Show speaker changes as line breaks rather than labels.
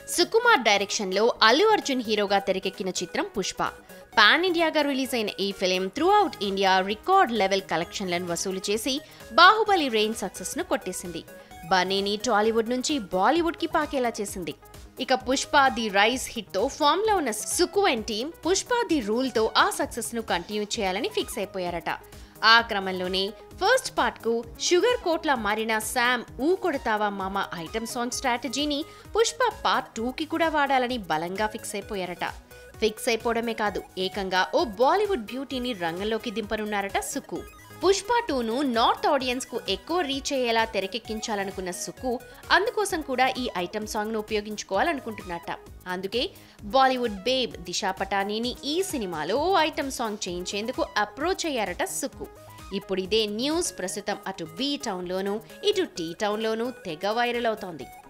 సుకుమార్ డైరెక్షన్లో అల్లు అర్జున్ హీరోగా తెరకెక్కిన చిత్రం పుష్ప పాన్ ఇండియాగా రిలీజ్ అయిన ఈ film throughout India record level కలెక్షన్లను వసూలు చేసి బాహుబలి రెయిన్ సక్సెస్ ను కొట్టేసింది బన్నీని టాలీవుడ్ నుంచి బాలీవుడ్ కి పాకేలా చేసింది ఇక పుష్ప ది రైస్ హిట్ తో ఫామ్ లో ఉన్న Sukku and team Pushpa the rule తో ఆ సక్సెస్ ను కంటిన్యూ చేయాలని ఫిక్స్ అయిపోయారట ఆ క్రమంలోనే ఫస్ట్ పార్ట్ కు షుగర్ కోట్లా మారిన శామ్ ఊ కొడతావా మామ ఐటమ్ సాంగ్ స్ట్రాటజీని పుష్ప పార్ట్ టూ కి కూడా వాడాలని బలంగా ఫిక్స్ అయిపోయారట ఫిక్స్ అయిపోవడమే కాదు ఏకంగా ఓ బాలీవుడ్ బ్యూటీని రంగంలోకి దింపనున్నారట సుకు పుష్ప టూను నార్త్ ఆడియన్స్ కు ఎక్కువ రీచ్ అయ్యేలా తెరకెక్కించాలనుకున్న సుకు అందుకోసం కూడా ఈ ఐటమ్ సాంగ్ ను ఉపయోగించుకోవాలనుకుంటున్నట్ట అందుకే బాలీవుడ్ బేబ్ దిశా పటానీని ఈ సినిమాలో ఓ ఐటమ్ సాంగ్ చేయించేందుకు అప్రోచ్ అయ్యారట సుకు ఇప్పుడు ఇదే న్యూస్ ప్రస్తుతం అటు బీ టౌన్లోనూ ఇటు టీ టౌన్లోనూ తెగ వైరల్ అవుతోంది